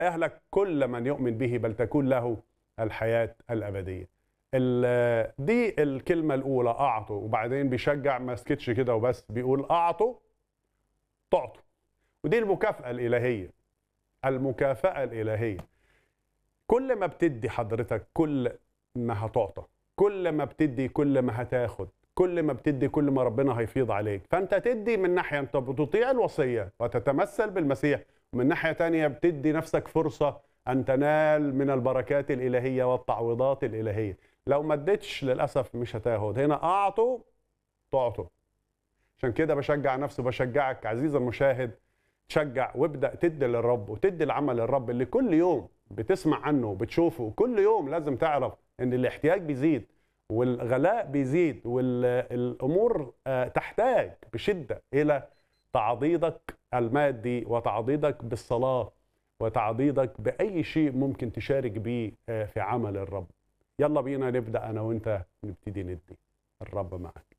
يهلك كل من يؤمن به بل تكون له الحياة الأبدية ال- دي الكلمة الأولى أعطوا وبعدين بيشجع ما سكتش كده وبس بيقول أعطوا تعطوا ودي المكافأة الإلهية المكافأة الإلهية كل ما بتدي حضرتك كل ما هتعطى كل ما بتدي كل ما هتاخد كل ما بتدي كل ما ربنا هيفيض عليك فانت تدي من ناحيه انت بتطيع الوصيه وتتمثل بالمسيح ومن ناحيه تانية بتدي نفسك فرصه ان تنال من البركات الالهيه والتعويضات الالهيه لو ما اديتش للاسف مش هتاخد هنا اعطوا تعطوا عشان كده بشجع نفسي وبشجعك عزيزي المشاهد تشجع وابدا تدي للرب وتدي العمل للرب اللي كل يوم بتسمع عنه وبتشوفه وكل يوم لازم تعرف ان الاحتياج بيزيد والغلاء بيزيد والامور آه، تحتاج بشده الى تعضيدك المادي وتعضيدك بالصلاه وتعضيدك باي شيء ممكن تشارك بيه آه، في عمل الرب يلا بينا نبدا انا وانت نبتدي ندي الرب معك